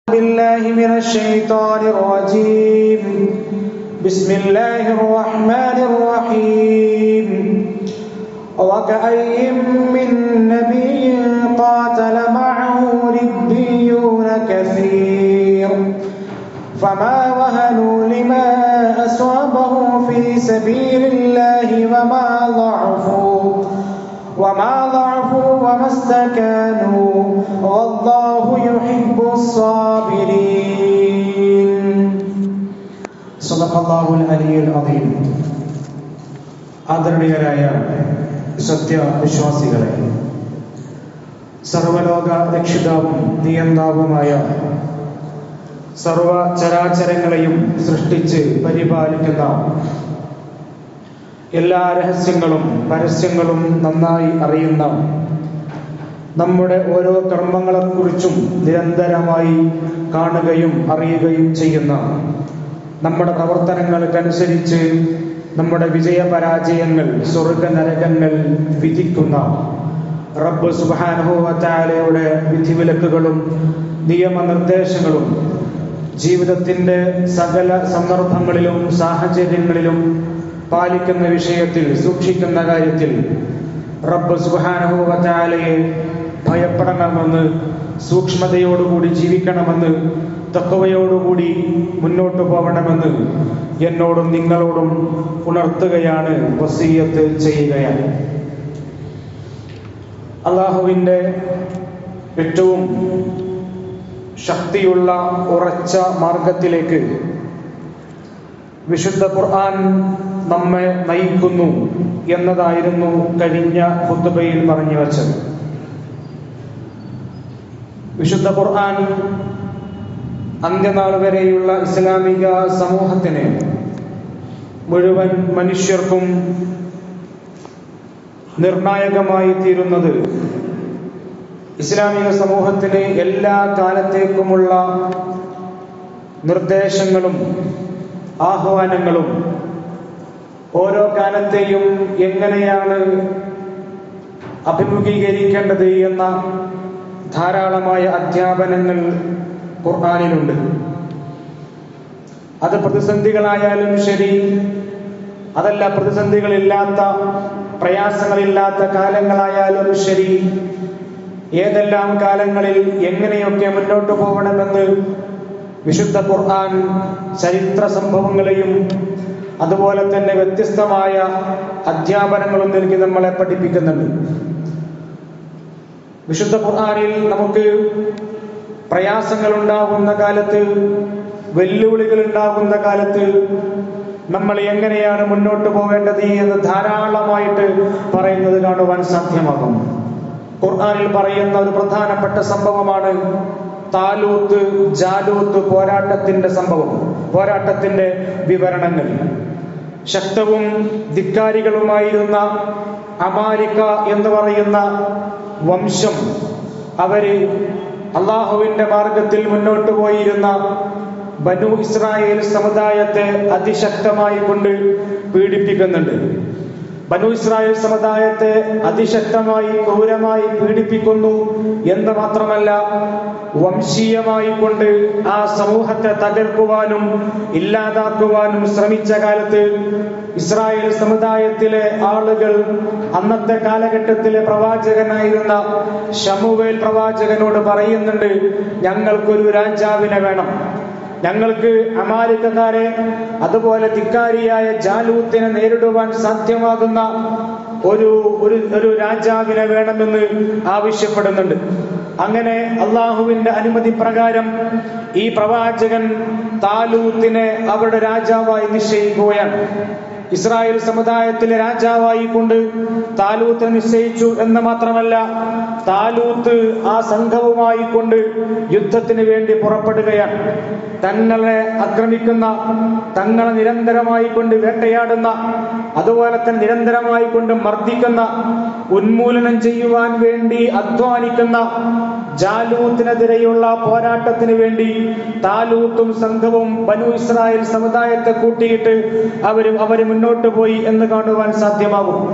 بالله من الشيطان الرجيم بسم الله الرحمن الرحيم وكأي من نبي قاتل معه ربيون كثير فما وهنوا لما أصابهم في سبيل الله وما ضعفوا وما ضعفوا وما استكانوا والله يحب الصابرين صدق الله العلي العظيم ആദരണീയരായ സത്യവിശ്വാസികളെ സർവലോക രക്ഷിതാവും നിയന്താവുമായ സർവ ചരാചരങ്ങളെയും സൃഷ്ടിച്ച് പരിപാലിക്കുന്ന എല്ലാ രഹസ്യങ്ങളും പരസ്യങ്ങളും നന്നായി അറിയുന്ന നമ്മുടെ ഓരോ കർമ്മങ്ങളെക്കുറിച്ചും നിരന്തരമായി കാണുകയും അറിയുകയും ചെയ്യുന്ന നമ്മുടെ പ്രവർത്തനങ്ങൾക്കനുസരിച്ച് നമ്മുടെ വിജയപരാജയങ്ങൾ സ്വർഗ നരകങ്ങൾ വിധിക്കുന്ന റബ്ബ് സുബാനുഭവത്താലയുടെ വിധിവിലക്കുകളും നിയമനിർദ്ദേശങ്ങളും ജീവിതത്തിന്റെ സകല സന്ദർഭങ്ങളിലും സാഹചര്യങ്ങളിലും പാലിക്കുന്ന വിഷയത്തിൽ സൂക്ഷിക്കുന്ന കാര്യത്തിൽ റബ്ബ് സുബാനുഭവത്താലയെ ഭയപ്പെടണമെന്ന് സൂക്ഷ്മതയോടുകൂടി ജീവിക്കണമെന്ന് തക്കവയോടുകൂടി മുന്നോട്ട് പോകണമെന്ന് എന്നോടും നിങ്ങളോടും ഉണർത്തുകയാണ് വസീയത്ത് ചെയ്യുകയാണ് അള്ളാഹുവിൻ്റെ ഏറ്റവും ശക്തിയുള്ള ഉറച്ച മാർഗത്തിലേക്ക് വിശുദ്ധ ഖുർആൻ നമ്മെ നയിക്കുന്നു എന്നതായിരുന്നു കഴിഞ്ഞ ഹുത്തുബയിൽ പറഞ്ഞു വച്ചത് വിശുദ്ധ ഖുർആൻ അന്ത്യനാൾ വരെയുള്ള ഇസ്ലാമിക സമൂഹത്തിന് മുഴുവൻ മനുഷ്യർക്കും നിർണായകമായി തീരുന്നത് ഇസ്ലാമിക സമൂഹത്തിന് എല്ലാ കാലത്തേക്കുമുള്ള നിർദ്ദേശങ്ങളും ആഹ്വാനങ്ങളും ഓരോ കാലത്തെയും എങ്ങനെയാണ് അഭിമുഖീകരിക്കേണ്ടത് എന്ന ധാരാളമായ അധ്യാപനങ്ങൾ ഖുർആാനിലുണ്ട് അത് പ്രതിസന്ധികളായാലും ശരി അതല്ല പ്രതിസന്ധികളില്ലാത്ത പ്രയാസങ്ങളില്ലാത്ത കാലങ്ങളായാലും ശരി ഏതെല്ലാം കാലങ്ങളിൽ എങ്ങനെയൊക്കെ മുന്നോട്ട് പോകണമെന്ന് വിശുദ്ധ ഖുർആൻ ചരിത്ര സംഭവങ്ങളെയും അതുപോലെ തന്നെ വ്യത്യസ്തമായ അധ്യാപനങ്ങളും നൽകി നമ്മളെ പഠിപ്പിക്കുന്നുണ്ട് വിശുദ്ധ ഖുർആനിൽ നമുക്ക് പ്രയാസങ്ങൾ ഉണ്ടാകുന്ന കാലത്ത് വെല്ലുവിളികൾ ഉണ്ടാകുന്ന കാലത്ത് നമ്മൾ എങ്ങനെയാണ് മുന്നോട്ട് പോകേണ്ടത് എന്ന് ധാരാളമായിട്ട് പറയുന്നത് കാണുവാൻ സാധ്യമാകും ഖുർആനിൽ പറയുന്ന ഒരു പ്രധാനപ്പെട്ട സംഭവമാണ് താലൂത്ത് ജാലൂത്ത് പോരാട്ടത്തിന്റെ സംഭവം പോരാട്ടത്തിന്റെ വിവരണങ്ങൾ ശക്തവും ധിക്കാരികളുമായിരുന്ന അമാലിക്ക എന്ന് പറയുന്ന വംശം അവര് അള്ളാഹുവിന്റെ മാർഗത്തിൽ മുന്നോട്ട് പോയിരുന്ന ബനു ഇസ്രായേൽ സമുദായത്തെ അതിശക്തമായി കൊണ്ട് പീഡിപ്പിക്കുന്നുണ്ട് ബനു ഇസ്രായേൽ സമുദായത്തെ അതിശക്തമായി ക്രൂരമായി പീഡിപ്പിക്കുന്നു എന്ന് മാത്രമല്ല വംശീയമായി കൊണ്ട് ആ സമൂഹത്തെ തകർക്കുവാനും ഇല്ലാതാക്കുവാനും ശ്രമിച്ച കാലത്ത് ഇസ്രായേൽ സമുദായത്തിലെ ആളുകൾ അന്നത്തെ കാലഘട്ടത്തിലെ പ്രവാചകനായിരുന്ന ഷമുവേൽ പ്രവാചകനോട് പറയുന്നുണ്ട് ഞങ്ങൾക്കൊരു രാജാവിനെ വേണം ഞങ്ങൾക്ക് അമാലിക്കക്കാരെ അതുപോലെ ധിക്കാരിയായ ജാലൂത്തിനെ നേരിടുവാൻ സാധ്യമാകുന്ന ഒരു ഒരു ഒരു രാജാവിനെ വേണമെന്ന് ആവശ്യപ്പെടുന്നുണ്ട് അങ്ങനെ അള്ളാഹുവിന്റെ അനുമതി പ്രകാരം ഈ പ്രവാചകൻ താലൂത്തിനെ അവരുടെ രാജാവായി നിശ്ചയിക്കുകയാണ് ഇസ്രായേൽ സമുദായത്തിലെ രാജാവായി കൊണ്ട് താലൂത്ത് നിശ്ചയിച്ചു എന്ന് മാത്രമല്ല താലൂത്ത് ആ സംഘവുമായി കൊണ്ട് യുദ്ധത്തിന് വേണ്ടി പുറപ്പെടുകയാണ് തങ്ങളെ ആക്രമിക്കുന്ന തങ്ങളെ നിരന്തരമായി കൊണ്ട് വേട്ടയാടുന്ന അതുപോലെ തന്നെ നിരന്തരമായി കൊണ്ട് മർദ്ദിക്കുന്ന ഉന്മൂലനം ചെയ്യുവാൻ വേണ്ടി അധ്വാനിക്കുന്ന ജാലൂത്തിനെതിരെയുള്ള പോരാട്ടത്തിന് വേണ്ടി താലൂത്തും സംഘവും ബനു ഇസ്രായേൽ സമുദായത്തെ കൂട്ടിയിട്ട് അവരും അവര് മുന്നോട്ട് പോയി എന്ന് കാണുവാൻ സാധ്യമാകും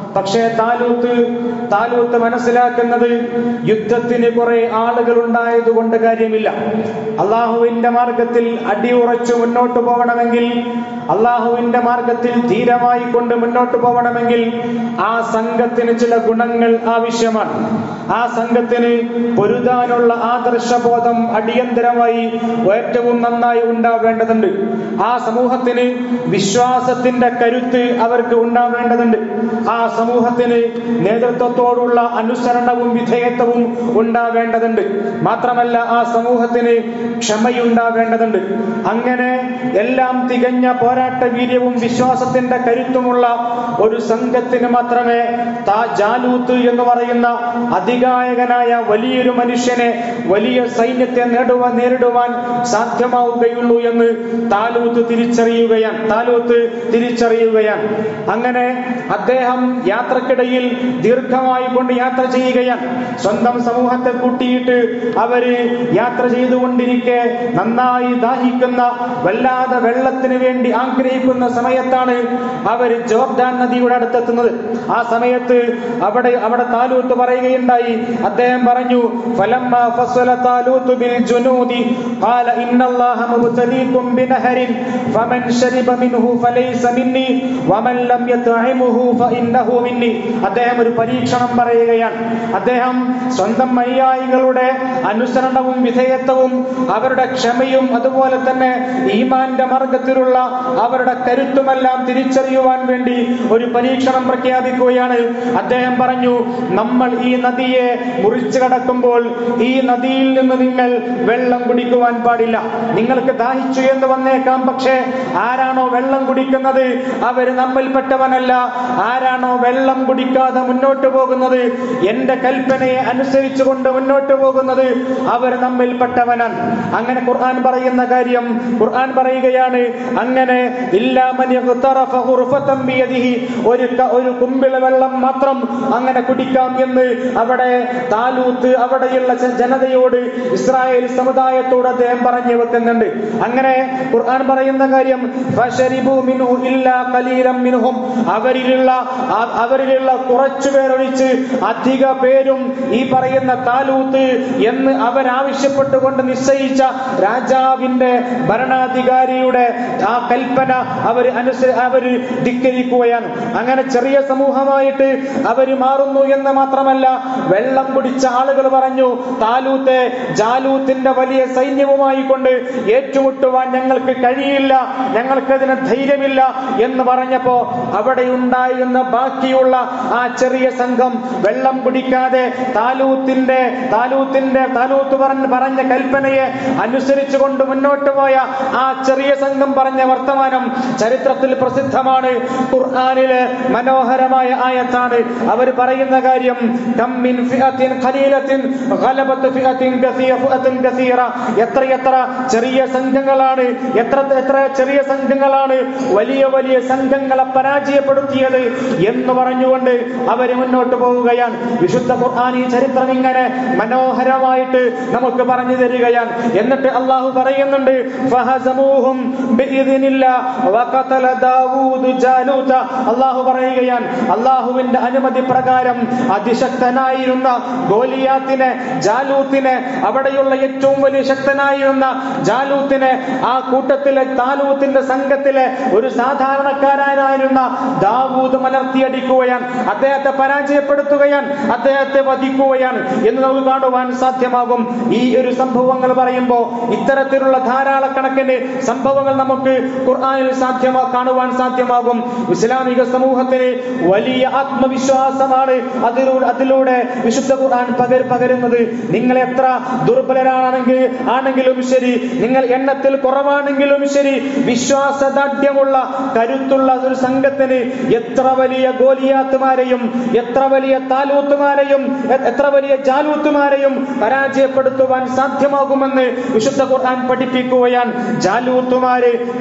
പക്ഷേ താലൂത്ത് താലൂത്ത് മനസ്സിലാക്കുന്നത് യുദ്ധത്തിന് കുറെ ആളുകൾ ഉണ്ടായതുകൊണ്ട് കാര്യമില്ല അള്ളാഹുവിന്റെ മാർഗത്തിൽ അടിയുറച്ചു മുന്നോട്ട് പോകണമെങ്കിൽ അള്ളാഹുവിന്റെ മാർഗത്തിൽ ധീരമായി കൊണ്ട് മുന്നോട്ട് പോകണമെങ്കിൽ ആ സംഘത്തിന് ചില ഗുണങ്ങൾ ആവശ്യമാണ് ആ സംഘത്തിന് പൊരുതാനുള്ള ആദർശബോധം അടിയന്തരമായി ഏറ്റവും നന്നായി ഉണ്ടാവേണ്ടതുണ്ട് ആ സമൂഹത്തിന് വിശ്വാസത്തിന്റെ കരുത്ത് അവർക്ക് ഉണ്ടാവേണ്ടതുണ്ട് ആ സമൂഹത്തിന് നേതൃത്വത്തോടുള്ള അനുസരണവും വിധേയത്വവും ഉണ്ടാവേണ്ടതുണ്ട് മാത്രമല്ല ആ സമൂഹത്തിന് ക്ഷമയുണ്ടാവേണ്ടതുണ്ട് അങ്ങനെ എല്ലാം തികഞ്ഞ പോരാട്ട വീര്യവും വിശ്വാസത്തിന്റെ കരുത്തുമുള്ള ഒരു സംഘത്തിന് മാത്രമേ താ ജാലൂത്ത് എന്ന് പറയുന്ന അധികായകനായ വലിയൊരു മനുഷ്യനെ വലിയ സൈന്യത്തെ നേടുവാൻ നേരിടുവാൻ സാധ്യമാവുകയുള്ളൂ എന്ന് താലൂത്ത് തിരിച്ചറിയുകയാണ് താലൂത്ത് തിരിച്ചറിയുകയാണ് അങ്ങനെ അദ്ദേഹം യാത്രക്കിടയിൽ ദീർഘമായി കൊണ്ട് യാത്ര ചെയ്യുകയാണ് സ്വന്തം സമൂഹത്തെ കൂട്ടിയിട്ട് അവര് യാത്ര ചെയ്തുകൊണ്ടിരിക്കെ നന്നായി ദാഹിക്കുന്ന വല്ലാതെ വെള്ളത്തിന് വേണ്ടി ആഗ്രഹിക്കുന്ന സമയത്താണ് അവർ ജോർദാൻ നദിയുടെ അടുത്തെത്തുന്നത് ആ സമയത്ത് അവിടെ അവിടെ താലൂത്ത് പറയുകയുണ്ടായി അദ്ദേഹം പറഞ്ഞു ഫലമ്മ ഫസ്വല താലൂത്ത് ബിൽ ജുനൂദി قال إن الله مبتليكم بنهر فمن شرب منه فليس مني ومن لم يطعمه فإنه مني അദ്ദേഹം ഒരു പരീക്ഷണം പറയുകയാണ് അദ്ദേഹം സ്വന്തം അനുയായികളുടെ അനുസരണവും വിധേയത്വവും അവരുടെ ക്ഷമയും അതുപോലെ തന്നെ ഈമാന്റെ മാർഗത്തിലുള്ള അവരുടെ കരുത്തുമെല്ലാം തിരിച്ചറിയുവാൻ വേണ്ടി ഒരു പരീക്ഷണം പ്രഖ്യാപിക്കുകയാണ് അദ്ദേഹം പറഞ്ഞു നമ്മൾ ഈ നദിയെ മുറിച്ചു കടക്കുമ്പോൾ ഈ നദിയിൽ നിന്ന് നിങ്ങൾ വെള്ളം കുടിക്കുവാൻ പാടില്ല നിങ്ങൾക്ക് ദാഹിച്ചു എന്ന് വന്നേക്കാം പക്ഷേ ആരാണോ വെള്ളം കുടിക്കുന്നത് അവര് നമ്മിൽപ്പെട്ടവനല്ല ആരാണോ വെള്ളം കുടിക്കാതെ മുന്നോട്ട് പോകുന്നത് എന്റെ കൽപ്പനയെ അനുസരിച്ചുകൊണ്ട് മുന്നോട്ട് പോകുന്നത് അവർ നമ്മിൽപ്പെട്ടവനാണ് അങ്ങനെ ഖുർആൻ പറയുന്ന കാര്യം ഖുർആൻ പറയുകയാണ് അങ്ങനെ ഇല്ലാമൻ യഗ്തറഫ ഖുർഫതൻ ബിയദിഹി ഒരു ക- ഒരു കുമ്പിള വെള്ളം മാത്രം അങ്ങനെ കുടിക്കാം എന്ന് അവിടെ താലൂത്ത് അവിടെയുള്ള ജ- ജനതയോട് ഇസ്രായേൽ സമുദായത്തോട് അദ്ദേഹം പറഞ്ഞു വെക്കുന്നുണ്ട് അങ്ങനെ ഖുർആൻ പറയുന്ന കാര്യം ഫശരിബു മിൻഹു ഇല്ലാ ഖലീലം മിൻഹും അവരിലുള്ള ആ- അവരിലുള്ള കുറച്ചു പേരൊഴിച്ച് അധിക പേരും ഈ പറയുന്ന താലൂത്ത് എന്ന് അവരാവശ്യപ്പെട്ടുകൊണ്ട് നിശ്ചയിച്ച രാജാവിന്റെ ഭരണാധികാരിയുടെ ആ കൽപ്പന അവർ അനുസരി അവര് ധിക്കരിക്കുകയാണ് അങ്ങനെ ചെറിയ സമൂഹമായിട്ട് അവര് മാറുന്നു എന്ന് മാത്രമല്ല വെള്ളം കുടിച്ച ആളുകൾ പറഞ്ഞു താലൂത്തെ ജാലൂത്തിന്റെ വലിയ സൈന്യവുമായി കൊണ്ട് ഏറ്റുമുട്ടുവാൻ ഞങ്ങൾക്ക് കഴിയില്ല ഞങ്ങൾക്കതിന് ധൈര്യമില്ല എന്ന് പറഞ്ഞപ്പോ അവിടെ ഉണ്ടായിരുന്ന ബാക്കിയുള്ള ആ ചെറിയ സംഘം വെള്ളം കുടിക്കാതെ താലൂത്തിന്റെ താലൂത്തിന്റെ താലൂത്ത് പറഞ്ഞ പറഞ്ഞ കൽപ്പനയെ അനുസരിച്ചുകൊണ്ട് മുന്നോട്ട് പോയ ആ ചെറിയ സംഘം പറഞ്ഞ വർത്തമാനം ചരിത്രത്തിൽ പ്രസിദ്ധമാണ് ഖുർആനിലെ മനോഹരമായ ആയത്താണ് അവർ പറയുന്ന കാര്യം "കം മിൻ ഫിഅത്തിൻ ഖലീലത്തിൻ ഗലബത് ഫിഅത്തിൻ കസീറ ഫിഅത്തിൻ കസീറ എത്രയെത്ര ചെറിയ സംഘങ്ങളാണ് എത്ര എത്ര ചെറിയ സംഘങ്ങളാണ് വലിയ വലിയ സംഘങ്ങളെ പരാജയപ്പെടുത്തിയത് എന്ന് പറഞ്ഞുകൊണ്ട് അവര് മുന്നോട്ട് പോവുകയാണ് വിശുദ്ധ ഖുർആൻ ഈ ചരിത്രം ഇങ്ങനെ മനോഹരമായിട്ട് നമുക്ക് പറഞ്ഞു തരികയാണ് എന്നിട്ട് അള്ളാഹു പറയുന്നുണ്ട് ഫഹസമൂഹും ബിഇذനില്ലാ വഖതല ദാവൂദ് ജാലൂത അള്ളാഹു പറയുകയാണ് അള്ളാഹുവിന്റെ അനുമതി പ്രകാരം അതിശക്തനായിരുന്ന ഗോലിയാത്തിനെ ജാലൂത്തിനെ അവിടെയുള്ള ഏറ്റവും വലിയ ശക്തനായിരുന്ന ജാലൂത്തിനെ ആ കൂട്ടത്തിലെ താലൂത്തിന്റെ സംഘത്തിലെ ഒരു സാധാരണക്കാരനായിരുന്ന ദാവൂദ് മലർത്തിയടിക്കുകയാണ് അദ്ദേഹത്തെ പരാജയപ്പെടുത്തുകയാണ് അദ്ദേഹത്തെ വധിക്കുകയാണ് എന്ന് നമുക്ക് കാണുവാൻ സാധ്യമാകും ഈ ഒരു സംഭവങ്ങൾ പറയുമ്പോൾ ഇത്തരത്തിലുള്ള ധാരാളക്കണക്കിന് സംഭവങ്ങൾ നമുക്ക് ഖുർആനിൽ സാധ്യമാ കാണുവാൻ സാധ്യമാകും ഇസ്ലാമിക സമൂഹത്തിന് വലിയ ആത്മവിശ്വാസമാണ് അതിലൂടെ അതിലൂടെ വിശുദ്ധ ഖുർആൻ പകർ പകരുന്നത് നിങ്ങൾ എത്ര ദുർബലരാണെങ്കിൽ ആണെങ്കിലും ശരി നിങ്ങൾ എണ്ണത്തിൽ കുറവാണെങ്കിലും ശരി വിശ്വാസദാഢ്യമുള്ള കരുത്തുള്ള ഒരു സംഘത്തിന് എത്ര വലിയ ഗോലിയാത്തുമാരെയും എത്ര വലിയ താലൂത്തുമാരെയും എ- എത്ര വലിയ ജാലൂത്തുമാരെയും പരാജയപ്പെടുത്തുവാൻ സാധ്യമാകുമെന്ന് വിശുദ്ധ ഖുർആൻ പഠിപ്പിക്കുകയാണ് ജാലൂത്തുമാര് ധിക്കാരി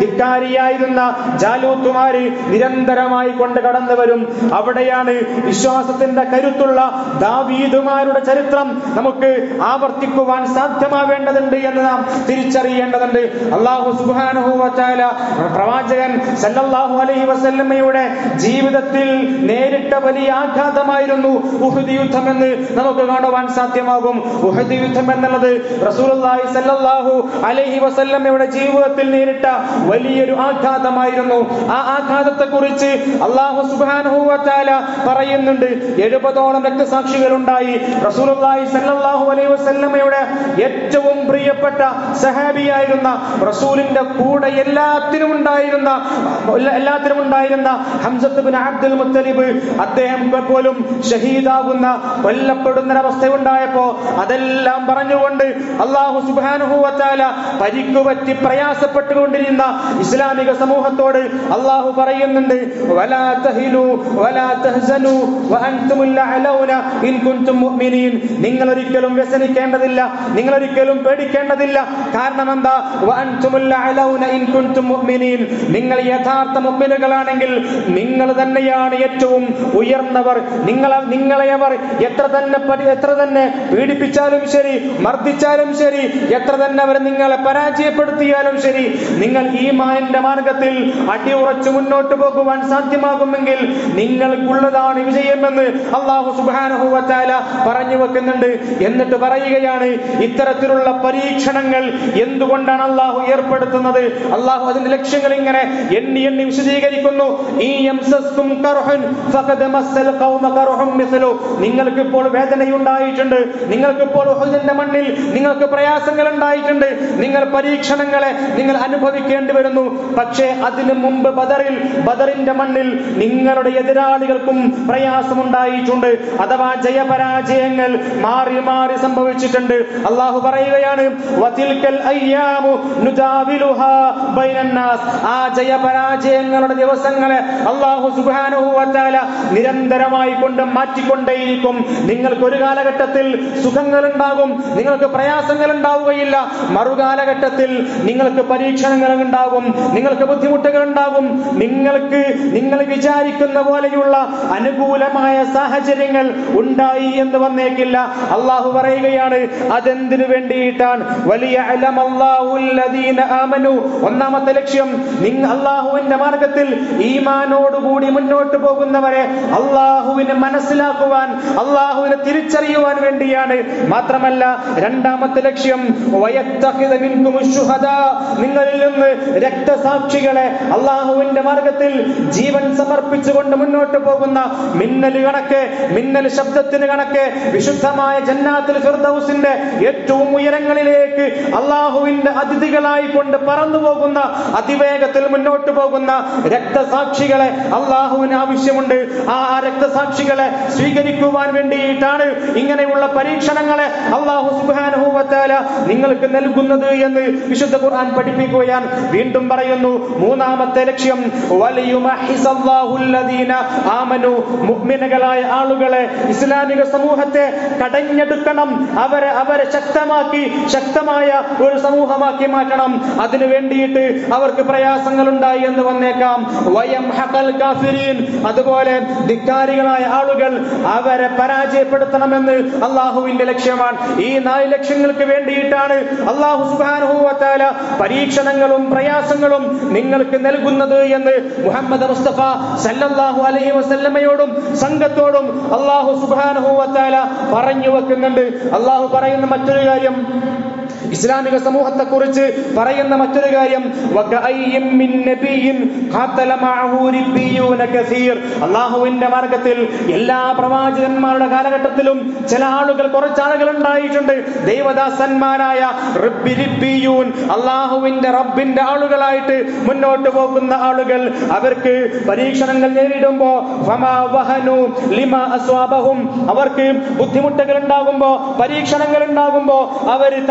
അധികാരിയായിരുന്ന ജാലൂത്തുമാര് നിരന്തരമായി കൊണ്ട് കടന്നു വരും അവിടെയാണ് വിശ്വാസത്തിന്റെ കരുത്തുള്ള ദാവീദുമാരുടെ ചരിത്രം നമുക്ക് ആവർത്തിക്കുവാൻ സാധ്യമാവേണ്ടതുണ്ട് എന്ന് നാം തിരിച്ചറിയേണ്ടതുണ്ട് അള്ളാഹു സുബാനുഹൂവച്ചാല പ്രവാചകൻ സല്ലല്ലാഹു അലൈഹി വസല്ലമയുടെ ജീവിതത്തിൽ നേരിട്ട വലിയ ആഘാതമായിരുന്നു ഉഹുദ് യുദ്ധം എന്ന് നമുക്ക് കാണുവാൻ സാധ്യമാകും ഉഹുദ് യുദ്ധം എന്നുള്ളത് റസൂലുള്ളാഹി സല്ലല്ലാഹു അലൈഹി വസല്ലമയുടെ ജീവിതത്തിൽ നേരിട്ട വലിയൊരു ആഘാതമായിരുന്നു ആ ആഘാതത്തെ കുറിച്ച് അള്ളാഹു സുബ്ഹാനഹു വതആല പറയുന്നുണ്ട് എഴുപതോളം രക്തസാക്ഷികൾ ഉണ്ടായി റസൂലുള്ളാഹി സല്ലല്ലാഹു അലൈഹി വസല്ലമയുടെ ഏറ്റവും പ്രിയപ്പെട്ട സഹാബിയായിരുന്ന റസൂലിന്റെ കൂടെ എല്ലാത്തിനും ഉണ്ടായിരുന്ന എല്ലാത്തിനും ഉണ്ടായിരുന്ന ഹംസത്ത് ബിൻ അബ്ദുൽ മുത്തലിബ് അദ്ദേഹം പോലും ഷഹീദാകുന്ന കൊല്ലപ്പെടുന്ന അവസ്ഥയുണ്ടായപ്പോ അതെല്ലാം പറഞ്ഞുകൊണ്ട് അള്ളാഹു സുബാനുഹൂവത്താല പരിക്കുപറ്റി പ്രയാസപ്പെട്ടുകൊണ്ടിരുന്ന ഇസ്ലാമിക സമൂഹത്തോട് അള്ളാഹു പറയുന്നുണ്ട് വലാ തഹിനു വലാ തഹ്സനു വഅൻതുമുൽ അലൗന ഇൻ കുൻതും മുഅ്മിനീൻ നിങ്ങൾ ഒരിക്കലും വ്യസനിക്കേണ്ടതില്ല നിങ്ങൾ ഒരിക്കലും പേടിക്കേണ്ടതില്ല കാരണം എന്താ വഅൻതുമുൽ അലൗന ഇൻ കുൻതും മുഅ്മിനീൻ നിങ്ങൾ യഥാർത്ഥ മുഅ്മിനുകളാണെങ്കിൽ നിങ്ങൾ തന്നെയാണ് ഏറ്റവും ഉയർന്നവർ നിങ്ങൾ നിങ്ങളെ അവർ എത്ര തന്നെ പരി- എത്ര തന്നെ പീഡിപ്പിച്ചാലും ശരി മർദ്ദിച്ചാലും ശരി എത്ര തന്നെ അവർ നിങ്ങളെ പരാജയപ്പെടുത്തിയാലും ശരി നിങ്ങൾ ഈ മാനിന്റെ മാർഗത്തിൽ അടിയുറച്ചു മുന്നോട്ട് പോകുവാൻ സാധ്യമാകുമെങ്കിൽ നിങ്ങൾക്കുള്ളതാണ് വിജയമെന്ന് അള്ളാഹു സുബാനഹുവത്താല പറഞ്ഞു വെക്കുന്നുണ്ട് എന്നിട്ട് പറയുകയാണ് ഇത്തരത്തിലുള്ള പരീക്ഷണങ്ങൾ എന്തുകൊണ്ടാണ് അള്ളാഹു ഏർപ്പെടുത്തുന്നത് അള്ളാഹു അതിന്റെ ലക്ഷ്യങ്ങൾ ഇങ്ങനെ എണ്ണി എണ്ണി വിശദീകരിക്കുന്നു ഈ യംസസ്കും കർഹുൻ ഫഖദ് മസ്സൽ ഖൗമ കർഹും മിസ്ലു നിങ്ങൾക്ക് ഇപ്പോൾ വേദനയുണ്ടായിട്ടുണ്ട് നിങ്ങൾക്ക് ഇപ്പോൾ ഉഹുദിന്റെ മണ്ണിൽ നിങ്ങൾക്ക് പ്രയാസങ്ങൾ ഉണ്ടായിട്ടുണ്ട് നിങ്ങൾ പരീക്ഷണങ്ങളെ നിങ്ങൾ അനുഭവിക്കേണ്ടി വരുന്നു പക്ഷേ അതിനു മുമ്പ് ബദറിൽ ബദറിന്റെ മണ്ണിൽ നിങ്ങളുടെ എതിരാളികൾക്കും പ്രയാസമുണ്ടായിട്ടുണ്ട് അഥവാ ജയപരാജയങ്ങൾ മാറി മാറി സംഭവിച്ചിട്ടുണ്ട് അള്ളാഹു പറയുകയാണ് വതിൽക്കൽ അയ്യാമു നുദാവിലുഹാ ബൈനന്നാസ് ആ ജയപരാജയങ്ങളുടെ ദിവസങ്ങളെ അള്ളാഹു സുബ്ഹാനഹു വതആല നിരന്തരമായി കൊണ്ട് മാറ്റിക്കൊണ്ടേയിരിക്കും നിങ്ങൾക്ക് ഒരു കാലഘട്ടത്തിൽ സുഖങ്ങൾ ഉണ്ടാകും നിങ്ങൾക്ക് പ്രയാസങ്ങൾ ഉണ്ടാവുകയില്ല മറുകാലഘട്ടത്തിൽ നിങ്ങൾക്ക് പരീക്ഷണങ്ങൾ ഉണ്ടാകും നിങ്ങൾക്ക് ബുദ്ധിമുട്ടുകൾ ഉണ്ടാകും നിങ്ങൾക്ക് നിങ്ങൾ വിചാരിക്കുന്ന പോലെയുള്ള അനുകൂലമായ സാഹചര്യങ്ങൾ ഉണ്ടായി എന്ന് വന്നേക്കില്ല അള്ളാഹു പറയുകയാണ് അതെന്തിനു വേണ്ടിയിട്ടാണ് വലിയ അലമല്ലാഹുല്ലദീന ആമനു ഒന്നാമത്തെ ലക്ഷ്യം നിങ്ങൾ അള്ളാഹുവിന്റെ മാർഗത്തിൽ ഈമാനോടുകൂടി മുന്നോട്ട് പോകുന്നവരെ അള്ളാഹുവിനെ മനസ്സിലാക്കുവാൻ അള്ളാഹുവിനെ തിരിച്ചറിയുവാൻ വേണ്ടിയാണ് മാത്രമല്ല രണ്ടാമത്തെ ലക്ഷ്യം വയത്തഖിദ മിൻകും ശുഹദാ. നിങ്ങളിൽ നിന്ന് രക്തസാക്ഷികളെ അള്ളാഹുവിന്റെ മാർഗത്തിൽ ജീവൻ സമർപ്പിച്ചുകൊണ്ട് മുന്നോട്ട് പോകുന്ന മിന്നൽ കണക്ക് മിന്നൽ ശബ്ദത്തിന് കണക്ക് വിശുദ്ധമായ ജന്നാത്തിൽ ഫിർദൗസിന്റെ ഏറ്റവും ഉയരങ്ങളിലേക്ക് അള്ളാഹുവിന്റെ അതിഥികളായി കൊണ്ട് പറന്നു പോകുന്ന അതിവേഗത്തിൽ മുന്നോട്ട് പോകുന്ന രക്തസാക്ഷികളെ അള്ളാഹുവിന് ആവശ്യമുണ്ട് ആ രക്തസാക്ഷികളെ സ്വീകരിക്കുവാൻ വേണ്ടിയിട്ടാണ് ഇങ്ങനെയുള്ള പരീക്ഷണങ്ങളെ അള്ളാഹു സുബാനുഭവത്താല നിങ്ങൾക്ക് നൽകുന്നത് എന്ന് വിശുദ്ധ ഖുർആൻ പഠിപ്പിക്കുകയാൻ വീണ്ടും പറയുന്നു മൂന്നാമത്തെ ലക്ഷ്യം വലിയുമഹിസല്ലാഹുല്ലദീന ആമനു മുഅ്മിനുകളായ ആളുകളെ ഇസ്ലാമിക സമൂഹത്തെ കടഞ്ഞെടുക്കണം അവരെ അവരെ ശക്തമാക്കി ശക്തമായ ഒരു സമൂഹമാക്കി മാറ്റണം അതിനു വേണ്ടിയിട്ട് അവർക്ക് പ്രയാസങ്ങൾ ഉണ്ടായി എന്ന് വന്നേക്കാം വയം ഹഖൽ കാഫിരീൻ അതുപോലെ ധിക്കാരികളായ ആളുകൾ അവരെ പരാജയപ്പെടുത്തണമെന്ന് അള്ളാഹുവിന്റെ ലക്ഷ്യമാണ് ഈ നാല് ലക്ഷ്യങ്ങൾക്ക് വേണ്ടിയിട്ടാണ് അള്ളാഹു സുബാനുഭവത്താല പരീക്ഷണങ്ങളും പ്രയാസങ്ങളും നിങ്ങൾക്ക് നൽകുന്നത് എന്ന് മുഹമ്മദ് മുസ്തഫ സല്ലല്ലാഹു അലൈഹി വസല്ലമയോടും സംഘത്തോടും അള്ളാഹു സുബാനുഭവത്താല പറഞ്ഞു വെക്കുന്നുണ്ട് അള്ളാഹു പറയുന്ന മറ്റൊരു കാര്യം ഇസ്ലാമിക സമൂഹത്തെ കുറിച്ച് പറയുന്ന മറ്റൊരു കാര്യം വകഅയ്യിൻ മിൻ നബിയ്യിൻ ഖാതല മഅഹു റിബ്ബിയൂന കസീർ അല്ലാഹുവിന്റെ മാർഗത്തിൽ എല്ലാ പ്രവാചകന്മാരുടെ കാലഘട്ടത്തിലും ചില ആളുകൾ കുറച്ച് ആളുകൾ ഉണ്ടായിട്ടുണ്ട് ദൈവദാസന്മാരായ റിബ്ബി റിബ്ബിയൂൻ അല്ലാഹുവിന്റെ റബ്ബിന്റെ ആളുകളായിട്ട് മുന്നോട്ട് പോകുന്ന ആളുകൾ അവർക്ക് പരീക്ഷണങ്ങൾ നേരിടുമ്പോ ഫമാ വഹനു ലിമാ അസ്വാബഹും അവർക്ക് ബുദ്ധിമുട്ടുകൾ ഉണ്ടാകുമ്പോ പരീക്ഷണങ്ങൾ ഉണ്ടാകുമ്പോ അവർ തളർന്നു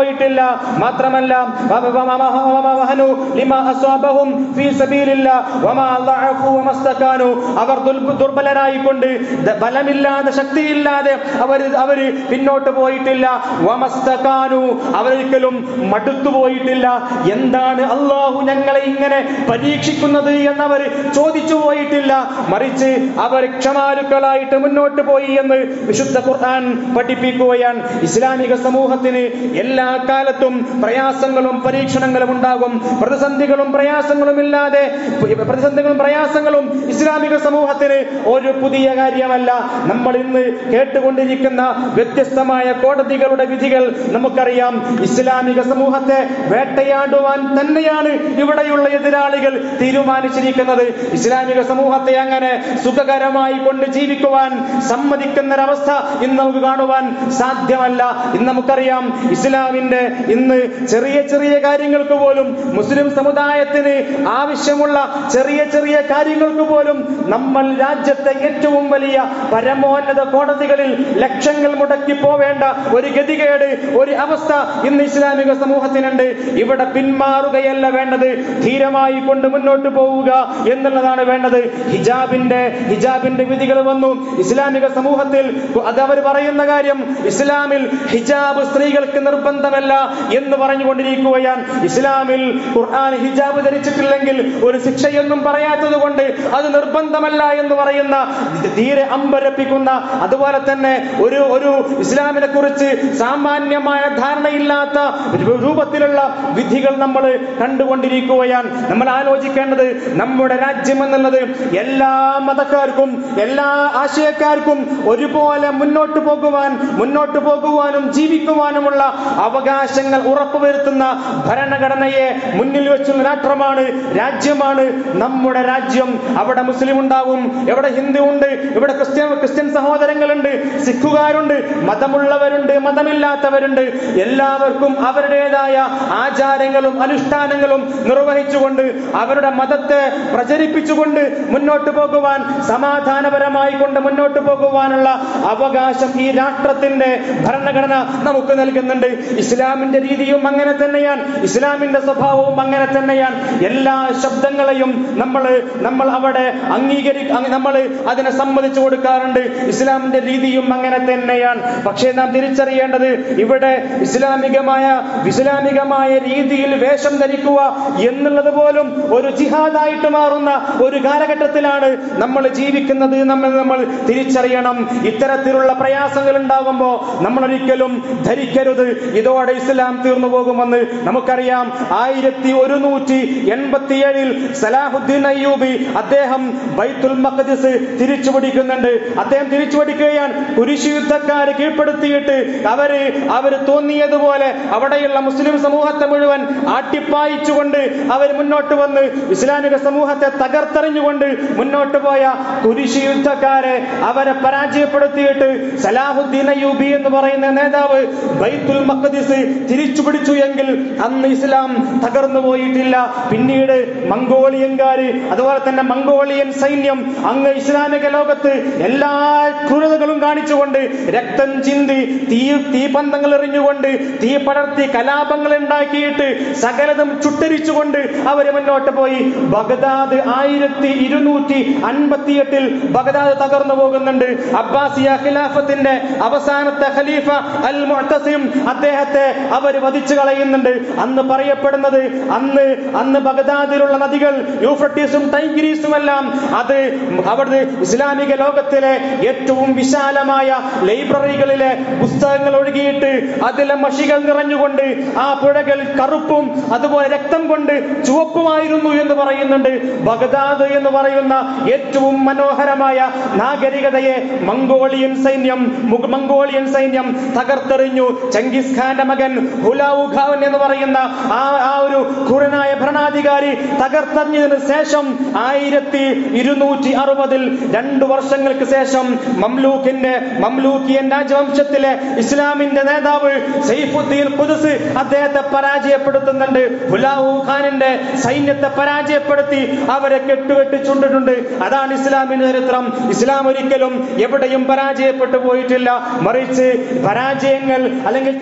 പോയിട്ടില്ല മാത്രമല്ല വ- വ- വ- വ- വ- വഹനു ലിമാ അസ്വാബഹും ഫീ സബീലില്ലാ വമാ ളഅഫു വമസ്തകാനു അവർ ദുൽ- ദുർബലരായിക്കൊണ്ട് ദ- ബലമില്ലാതെ ശക്തിയില്ലാതെ അവർ അവര് പിന്നോട്ട് പോയിട്ടില്ല വമസ്തകാനു അവരൊരിക്കലും മടുത്തു പോയിട്ടില്ല എന്താണ് അള്ളാഹു ഞങ്ങളെ ഇങ്ങനെ പരീക്ഷിക്കുന്നത് എന്നവർ ചോദിച്ചു പോയിട്ടില്ല മറിച്ച് അവർ ക്ഷമാലുക്കളായിട്ട് മുന്നോട്ട് പോയി എന്ന് വിശുദ്ധ ഖുർആൻ പഠിപ്പിക്കുകയാണ് ഇസ്ലാമിക സമൂഹത്തിന് എല്ലാ കാലത്തും പ്രയാസങ്ങളും പരീക്ഷണങ്ങളും ഉണ്ടാകും പ്രതിസന്ധികളും പ്രയാസങ്ങളും ഇല്ലാതെ പ്രതിസന്ധികളും പ്രയാസങ്ങളും ഇസ്ലാമിക സമൂഹത്തിന് ഒരു പുതിയ കാര്യമല്ല നമ്മൾ ഇന്ന് കേട്ടുകൊണ്ടിരിക്കുന്ന വ്യത്യസ്തമായ കോടതികളുടെ വിധികൾ നമുക്കറിയാം ഇസ്ലാമിക സമൂഹത്തെ വേട്ടയാടുവാൻ തന്നെയാണ് ഇവിടെയുള്ള എതിരാളികൾ തീരുമാനിച്ചിരിക്കുന്നത് ഇസ്ലാമിക സമൂഹത്തെ അങ്ങനെ സുഖകരമായി കൊണ്ട് ജീവിക്കുവാൻ സമ്മതിക്കുന്ന ഒരവസ്ഥ ഇന്ന് നമുക്ക് കാണുവാൻ സാധ്യമല്ല ഇന്ന് നമുക്കറിയാം ഇസ്ലാമിന്റെ ഇന്ന് ചെറിയ ചെറിയ കാര്യങ്ങൾക്ക് പോലും മുസ്ലിം സമുദായത്തിന് ആവശ്യമുള്ള ചെറിയ ചെറിയ കാര്യങ്ങൾക്ക് പോലും നമ്മൾ രാജ്യത്തെ ഏറ്റവും വലിയ പരമോന്നത കോടതികളിൽ ലക്ഷങ്ങൾ മുടക്കി പോവേണ്ട ഒരു ഗതികേട് ഒരു അവസ്ഥ ഇന്ന് ഇസ്ലാമിക സമൂഹത്തിനുണ്ട് ഇവിടെ പിന്മാറുകയല്ല വേണ്ടത് ധീരമായി കൊണ്ട് മുന്നോട്ട് പോവുക എന്നുള്ളതാണ് വേണ്ടത് ഹിജാബിന്റെ ഹിജാബിന്റെ വിധികൾ വന്നു ഇസ്ലാമിക സമൂഹത്തിൽ അത് അവർ പറയുന്ന കാര്യം ഇസ്ലാമിൽ ഹിജാബ് സ്ത്രീകൾക്ക് നിർബന്ധമല്ല എന്ന് പറഞ്ഞുകൊണ്ടിരിക്കുകയാണ് ഇസ്ലാമിൽ ഖുർആൻ ഹിജാബ് ധരിച്ചിട്ടില്ലെങ്കിൽ ഒരു ശിക്ഷയൊന്നും പറയാത്തത് കൊണ്ട് അത് നിർബന്ധമല്ല എന്ന് പറയുന്ന തീരെ അമ്പരപ്പിക്കുന്ന അതുപോലെ തന്നെ ഒരു ഒരു ഇസ്ലാമിനെ കുറിച്ച് സാമാന്യമായ ധാരണയില്ലാത്ത രൂപത്തിലുള്ള വിധികൾ നമ്മൾ കണ്ടുകൊണ്ടിരിക്കുകയാണ് നമ്മൾ ആലോചിക്കേണ്ടത് നമ്മുടെ രാജ്യം എന്നുള്ളത് എല്ലാ മതക്കാർക്കും എല്ലാ ആശയക്കാർക്കും ഒരുപോലെ മുന്നോട്ട് പോകുവാൻ മുന്നോട്ട് പോകുവാനും ജീവിക്കുവാനുമുള്ള അവകാശങ്ങൾ ഉറപ്പുവരുത്തുന്ന ഭരണഘടനയെ മുന്നിൽ വെച്ചുള്ള രാഷ്ട്രമാണ് രാജ്യമാണ് നമ്മുടെ രാജ്യം അവിടെ മുസ്ലിം ഉണ്ടാവും എവിടെ ഹിന്ദു ഉണ്ട് ഇവിടെ ക്രിസ്ത്യൻ ക്രിസ്ത്യൻ സഹോദരങ്ങളുണ്ട് സിഖുകാരുണ്ട് മതമുള്ളവരുണ്ട് മതമില്ലാത്തവരുണ്ട് എല്ലാവർക്കും അവരുടേതായ ആചാരങ്ങളും അനുഷ്ഠാനങ്ങളും നിർവഹിച്ചുകൊണ്ട് അവരുടെ മതത്തെ പ്രചരിപ്പിച്ചുകൊണ്ട് മുന്നോട്ട് പോകുവാൻ സമാധാനപരമായി കൊണ്ട് മുന്നോട്ട് പോകുവാനുള്ള അവകാശം ഈ രാഷ്ട്രത്തിന്റെ ഭരണഘടന നമുക്ക് നൽകുന്നുണ്ട് ഇസ്ലാമിന്റെ രീതിയും അങ്ങനെ തന്നെയാണ് ഇസ്ലാമിന്റെ സ്വഭാവവും അങ്ങനെ തന്നെയാണ് എല്ലാ ശബ്ദങ്ങളെയും നമ്മൾ നമ്മൾ അവിടെ അംഗീകരി നമ്മൾ അതിനെ സമ്മതിച്ചു കൊടുക്കാറുണ്ട് ഇസ്ലാമിന്റെ രീതിയും അങ്ങനെ തന്നെയാണ് പക്ഷേ നാം തിരിച്ചറിയേണ്ടത് ഇവിടെ ഇസ്ലാമികമായ ഇസ്ലാമികമായ രീതിയിൽ വേഷം ധരിക്കുക എന്നുള്ളത് പോലും ഒരു ജിഹാദായിട്ട് മാറുന്ന ഒരു കാലഘട്ടത്തിലാണ് നമ്മൾ ജീവിക്കുന്നത് നമ്മൾ നമ്മൾ തിരിച്ചറിയണം ഇത്തരത്തിലുള്ള പ്രയാസങ്ങൾ ഉണ്ടാകുമ്പോൾ നമ്മൾ ഒരിക്കലും ധരിക്കരുത് ഇതോടെ ഇസ്ലാം തീർന്നു പോകുമെന്ന് നമുക്കറിയാം ആയിരത്തി ഒരുന്നൂറ്റി എൺപത്തിയേഴിൽ സലാഹുദ്ദീൻ അയ്യൂബി അദ്ദേഹം ബൈത്തുൽ മഖദിസ് തിരിച്ചു പിടിക്കുന്നുണ്ട് അദ്ദേഹം തിരിച്ചു പിടിക്കുകയാണ് കുരിശ് യുദ്ധക്കാര് കീഴ്പ്പെടുത്തിയിട്ട് അവര് അവര് തോന്നിയതുപോലെ അവിടെയുള്ള മുസ്ലിം സമൂഹത്തെ മുഴുവൻ ആട്ടിപ്പായിച്ചുകൊണ്ട് അവർ മുന്നോട്ട് വന്ന് ഇസ്ലാമിക സമൂഹത്തെ തകർത്തെറിഞ്ഞുകൊണ്ട് മുന്നോട്ട് പോയ കുരിശ് യുദ്ധക്കാരെ അവരെ പരാജയപ്പെടുത്തിയിട്ട് സലാഹുദ്ദീൻ അയ്യൂബി എന്ന് പറയുന്ന നേതാവ് ബൈത്തുൽ മഖദിസ് തിരിച്ചു പിടിച്ചു എങ്കിൽ അന്ന് ഇസ്ലാം തകർന്നു പോയിട്ടില്ല പിന്നീട് മംഗോളിയൻകാര് അതുപോലെ തന്നെ മംഗോളിയൻ സൈന്യം അങ്ങ് ഇസ്ലാമിക ലോകത്ത് എല്ലാ ക്രൂരതകളും കാണിച്ചുകൊണ്ട് രക്തം ചിന്തി തീ തീപന്തങ്ങൾ എറിഞ്ഞുകൊണ്ട് തീ പടർത്തി കലാപങ്ങൾ ഉണ്ടാക്കിയിട്ട് സകലതും ചുട്ടരിച്ചുകൊണ്ട് അവര് മുന്നോട്ട് പോയി ബഗ്ദാദ് ആയിരത്തി ഇരുന്നൂറ്റി അൻപത്തിയെട്ടിൽ ബഗ്ദാദ് തകർന്നു പോകുന്നുണ്ട് അബ്ബാസിയ ഖിലാഫത്തിന്റെ അവസാനത്തെ ഖലീഫ അൽ മുഅ്തസിം അദ്ദേഹത്തെ അവർ വധിച്ചു കളയുന്നുണ്ട് അന്ന് പറയപ്പെടുന്നത് അന്ന് അന്ന് ബഗ്ദാദിലുള്ള നദികൾ യൂഫ്രട്ടീസും ടൈഗ്രീസും എല്ലാം അത് അവിടുന്ന് ഇസ്ലാമിക ലോകത്തിലെ ഏറ്റവും വിശാലമായ ലൈബ്രറികളിലെ പുസ്തകങ്ങൾ ഒഴുകിയിട്ട് അതിലെ മഷികൾ നിറഞ്ഞുകൊണ്ട് ആ പുഴകൾ കറുപ്പും അതുപോലെ രക്തം കൊണ്ട് ചുവപ്പുമായിരുന്നു എന്ന് പറയുന്നുണ്ട് ബഗ്ദാദ് എന്ന് പറയുന്ന ഏറ്റവും മനോഹരമായ നാഗരികതയെ മംഗോളിയൻ സൈന്യം മുഗ- മംഗോളിയൻ സൈന്യം തകർത്തെറിഞ്ഞു ചെങ്കിസ് ഖാന്റെ മകൻ ഹുലാവു ഖാൻ എന്ന് പറയുന്ന ആ ആ ഒരു ക്രൂരനായ ഭരണാധികാരി തകർത്തെറിഞ്ഞതിന് ശേഷം ആയിരത്തി ഇരുന്നൂറ്റി അറുപതിൽ രണ്ടു വർഷങ്ങൾക്ക് ശേഷം മംലൂക്കിന്റെ മംലൂക്കിയൻ രാജവംശത്തിലെ ഇസ്ലാമിന്റെ നേതാവ് സൈഫുദ്ദീൻ ഖുദ്സ് അദ്ദേഹത്തെ പരാജയപ്പെടുത്തുന്നുണ്ട് ഹുലാവു ഖാനിന്റെ സൈന്യത്തെ പരാജയപ്പെടുത്തി അവരെ കെട്ടുകെട്ടി ചുണ്ടിട്ടുണ്ട് അതാണ് ഇസ്ലാമിന്റെ ചരിത്രം ഇസ്ലാം ഒരിക്കലും എവിടെയും പരാജയപ്പെട്ടു പോയിട്ടില്ല മറിച്ച് പരാജയങ്ങൾ അല്ലെങ്കിൽ തിരിച്ചടികൾ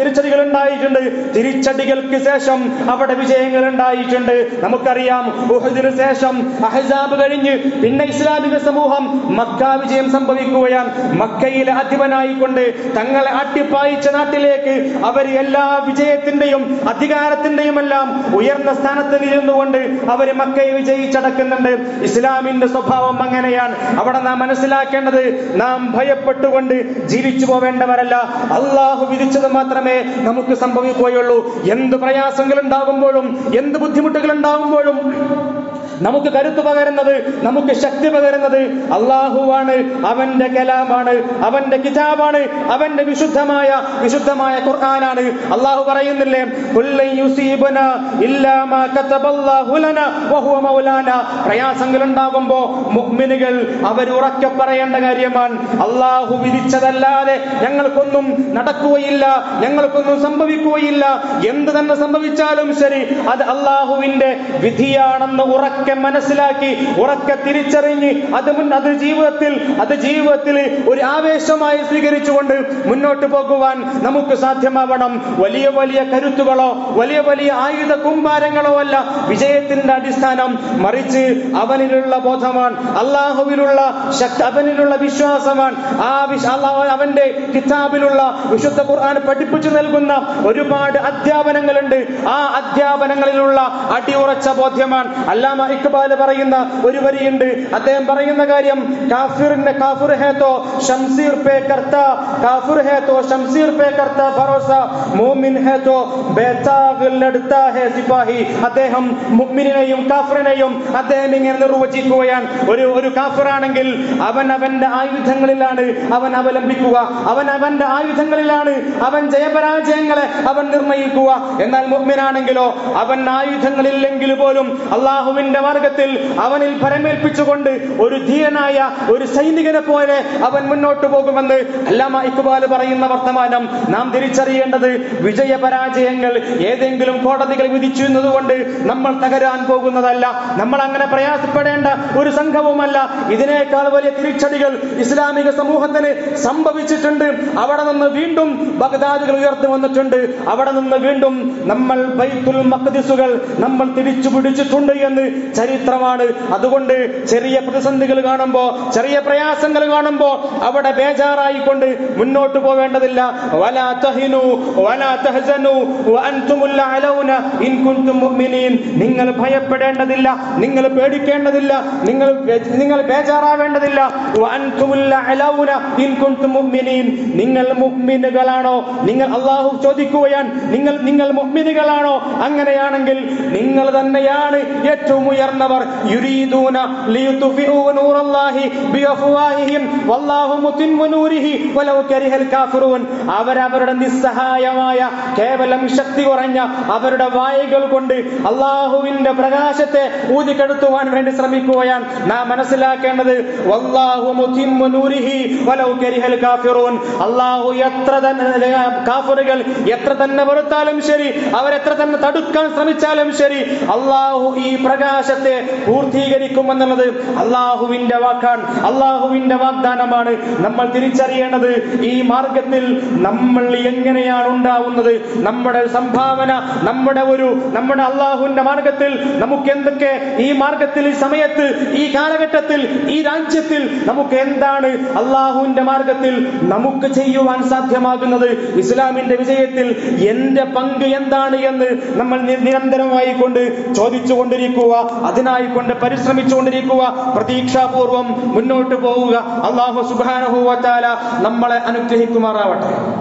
ഉണ്ടായിട്ടുണ്ട് തിരിച്ചടികൾക്ക് ശേഷം അവിടെ വിജയങ്ങൾ ഉണ്ടായിട്ടുണ്ട് നമുക്കറിയാം ഉഹദിന് ശേഷം അഹസാബ് കഴിഞ്ഞ് പിന്നെ ഇസ്ലാമിക സമൂഹം മക്ക വിജയം സംഭവിക്കുകയാണ് മക്കയിലെ അധിപനായിക്കൊണ്ട് തങ്ങളെ അട്ടിപ്പായിച്ച നാട്ടിലേക്ക് അവർ എല്ലാ വിജയത്തിന്റെയും അധികാരത്തിന്റെയും എല്ലാം ഉയർന്ന സ്ഥാനത്തിൽ ഇരുന്നുകൊണ്ട് അവർ മക്കയെ വിജയിച്ചടക്കുന്നുണ്ട് ഇസ്ലാമിന്റെ സ്വഭാവം അങ്ങനെയാണ് അവിടെ നാം മനസ്സിലാക്കേണ്ടത് നാം ഭയപ്പെട്ടുകൊണ്ട് ജീവിച്ചു പോവേണ്ടവരല്ല അള്ളാഹു വിധിച്ചത് മാത്രമേ നമുക്ക് സംഭവിക്കുകയുള്ളൂ എന്ത് പ്രയാസങ്ങൾ ഉണ്ടാകുമ്പോഴും എന്ത് ബുദ്ധിമുട്ടുകൾ ഉണ്ടാകുമ്പോഴും നമുക്ക് കരുത്ത് പകരുന്നത് നമുക്ക് ശക്തി പകരുന്നത് അള്ളാഹുവാണ് അവന്റെ കലാമാണ് അവന്റെ കിതാബാണ് അവന്റെ വിശുദ്ധമായ വിശുദ്ധമായ ഖുർആനാണ് അള്ളാഹു പറയുന്നില്ലേ "കുല്ലൻ യുസീബനാ ഇല്ലാ മാ കതബല്ലാഹു ലനാ വഹുവ മൗലാന." പ്രയാസങ്ങൾ ഉണ്ടാകുമ്പോ മുഅ്മിനുകൾ അവർ ഉറക്കെ പറയേണ്ട കാര്യമാണ് അള്ളാഹു വിധിച്ചതല്ലാതെ ഞങ്ങൾക്കൊന്നും നടക്കുകയില്ല ഞങ്ങൾക്കൊന്നും സംഭവിക്കുകയില്ല എന്ത് തന്നെ സംഭവിച്ചാലും ശരി അത് അള്ളാഹുവിന്റെ വിധിയാണെന്ന് ഉറക്കെ മനസ്സിലാക്കി ഉറക്കെ തിരിച്ചറിഞ്ഞ് അത് മുൻ അത് ജീവിതത്തിൽ അത് ജീവിതത്തിൽ ഒരു ആവേശമായി സ്വീകരിച്ചുകൊണ്ട് മുന്നോട്ട് പോകുവാൻ നമുക്ക് സാധ്യമാവണം വലിയ വലിയ കരുത്തുകളോ വലിയ വലിയ ആയുധ കുമ്പാരങ്ങളോ അല്ല വിജയത്തിന്റെ അടിസ്ഥാനം മറിച്ച് അവനിലുള്ള ബോധമാണ് അള്ളാഹുവിലുള്ള ശക്തി അവനിലുള്ള വിശ്വാസമാണ് ആ വിശ് അള്ളാഹു അവന്റെ കിതാബിലുള്ള വിശുദ്ധ ഖുർആൻ പഠിപ്പിച്ചു നൽകുന്ന ഒരുപാട് അധ്യാപനങ്ങളുണ്ട് ആ അധ്യാപനങ്ങളിലുള്ള അടിയുറച്ച ബോധ്യമാണ് അല്ലാമ ഇക്ബാൽ പറയുന്ന ഒരു വരിയുണ്ട് അദ്ദേഹം പറയുന്ന കാര്യം കാഫിറിന്റെ കാഫിർ ഹേ തോ ഷംസീർ പേ കർത്ത കാഫിർ ഹേ തോ ഷംസീർ പേ കർത്ത ഭരോസ മോമിൻ ഹേ തോ ബേതാഗ് ലഡ്താ ഹേ സിപാഹി അദ്ദേഹം മുഅ്മിനെയും കാഫിറിനെയും അദ്ദേഹം ഇങ്ങനെ നിർവചിക്കുകയാണ് ഒരു ഒരു കാഫിറാണെങ്കിൽ അവൻ അവന്റെ ആയുധങ്ങളിലാണ് അവൻ അവലംബിക്കുക അവൻ അവന്റെ ആയുധങ്ങളിലാണ് അവൻ ജയപരാജയങ്ങളെ അവൻ നിർണയിക്കുക എന്നാൽ മുഅ്മിനാണെങ്കിലോ അവൻ ആയുധങ്ങളില്ലെങ്കിൽ പോലും അള്ളാഹുവിന്റെ മാർഗത്തിൽ അവനിൽ ഫലമേൽപ്പിച്ചുകൊണ്ട് ഒരു ധീരനായ ഒരു സൈനികനെ പോലെ അവൻ മുന്നോട്ട് പോകുമെന്ന് അല്ലാമ ഇക്ബാൽ പറയുന്ന വർത്തമാനം നാം തിരിച്ചറിയേണ്ടത് വിജയ പരാജയങ്ങൾ ഏതെങ്കിലും കോടതികൾ വിധിച്ചു എന്നതുകൊണ്ട് നമ്മൾ തകരാൻ പോകുന്നതല്ല നമ്മൾ അങ്ങനെ പ്രയാസപ്പെടേണ്ട ഒരു സംഘവുമല്ല ഇതിനേക്കാൾ വലിയ തിരിച്ചടികൾ ഇസ്ലാമിക സമൂഹത്തിന് സംഭവിച്ചിട്ടുണ്ട് അവിടെ നിന്ന് വീണ്ടും ബഗ്ദാദുകൾ ഉയർന്നു വന്നിട്ടുണ്ട് അവിടെ നിന്ന് വീണ്ടും നമ്മൾ ബൈത്തുൽ മഖ്ദിസുകൾ നമ്മൾ തിരിച്ചു പിടിച്ചിട്ടുണ്ട് എന്ന് ചരിത്രമാണ് അതുകൊണ്ട് ചെറിയ പ്രതിസന്ധികൾ കാണുമ്പോ ചെറിയ പ്രയാസങ്ങൾ കാണുമ്പോ അവിടെ ബേജാറായിക്കൊണ്ട് മുന്നോട്ട് പോവേണ്ടതില്ല വലാ തഹിനു വലാ തഹ്സനു വഅൻതുമുൽ അലൗന ഇൻ കുൻതും മുഅ്മിനീൻ നിങ്ങൾ ഭയപ്പെടേണ്ടതില്ല നിങ്ങൾ പേടിക്കേണ്ടതില്ല നിങ്ങൾ നിങ്ങൾ ബേജാറാവേണ്ടതില്ല വഅൻതുമുൽ അലൗന ഇൻ കുൻതും മുഅ്മിനീൻ നിങ്ങൾ മുഅ്മിനുകളാണോ നിങ്ങൾ അള്ളാഹു ചോദിക്കുകയാണ് നിങ്ങൾ നിങ്ങൾ മുഅ്മിനുകളാണോ അങ്ങനെയാണെങ്കിൽ നിങ്ങൾ തന്നെയാണ് ഏറ്റവും ഉയർന്നവർ യുരീദൂന ലിയുത്ഫിഉ നൂറല്ലാഹി ബിഅഫ്വാഹിഹിം വല്ലാഹു മുതിമ്മു നൂരിഹി വലൗ കരിഹൽ കാഫിറൂൻ അവരവരുടെ നിസ്സഹായമായ കേവലം ശക്തി കുറഞ്ഞ അവരുടെ വായകൾ കൊണ്ട് അള്ളാഹുവിന്റെ പ്രകാശത്തെ ഊതിക്കെടുത്തുവാൻ വേണ്ടി ശ്രമിക്കുകയാണ് നാം മനസ്സിലാക്കേണ്ടത് വല്ലാഹു മുതിമ്മു നൂരിഹി വലൗ കരിഹൽ കാഫിറൂൻ അള്ളാഹു എത്ര തന്നെ കാഫറുകൾ എത്ര തന്നെ വെറുത്താലും ശരി അവരെത്ര തന്നെ തടുക്കാൻ ശ്രമിച്ചാലും ശരി അള്ളാഹു ഈ പ്രകാശത്തെ പൂർത്തീകരിക്കുമെന്നുള്ളത് അള്ളാഹുവിന്റെ വാക്കാണ് അള്ളാഹുവിന്റെ വാഗ്ദാനമാണ് നമ്മൾ തിരിച്ചറിയേണ്ടത് ഈ മാർഗത്തിൽ നമ്മൾ എങ്ങനെയാണ് ഉണ്ടാവുന്നത് നമ്മുടെ സംഭാവന നമ്മുടെ ഒരു നമ്മുടെ അള്ളാഹുവിന്റെ മാർഗത്തിൽ നമുക്ക് എന്തൊക്കെ ഈ മാർഗത്തിൽ ഈ സമയത്ത് ഈ കാലഘട്ടത്തിൽ ഈ രാജ്യത്തിൽ നമുക്ക് എന്താണ് അള്ളാഹുവിന്റെ മാർഗത്തിൽ നമുക്ക് ചെയ്യുവാൻ സാധ്യമാകുന്നത് ഇസ്ലാമിന്റെ വിജയത്തിൽ എന്റെ പങ്ക് എന്താണ് എന്ന് നമ്മൾ നി- നിരന്തരമായി കൊണ്ട് ചോദിച്ചുകൊണ്ടിരിക്കുക അതിനായി കൊണ്ട് പരിശ്രമിച്ചുകൊണ്ടിരിക്കുക പ്രതീക്ഷാപൂർവം മുന്നോട്ട് പോവുക അള്ളാഹു സുബാനഹുവത്താല നമ്മളെ അനുഗ്രഹിക്കുമാറാവട്ടെ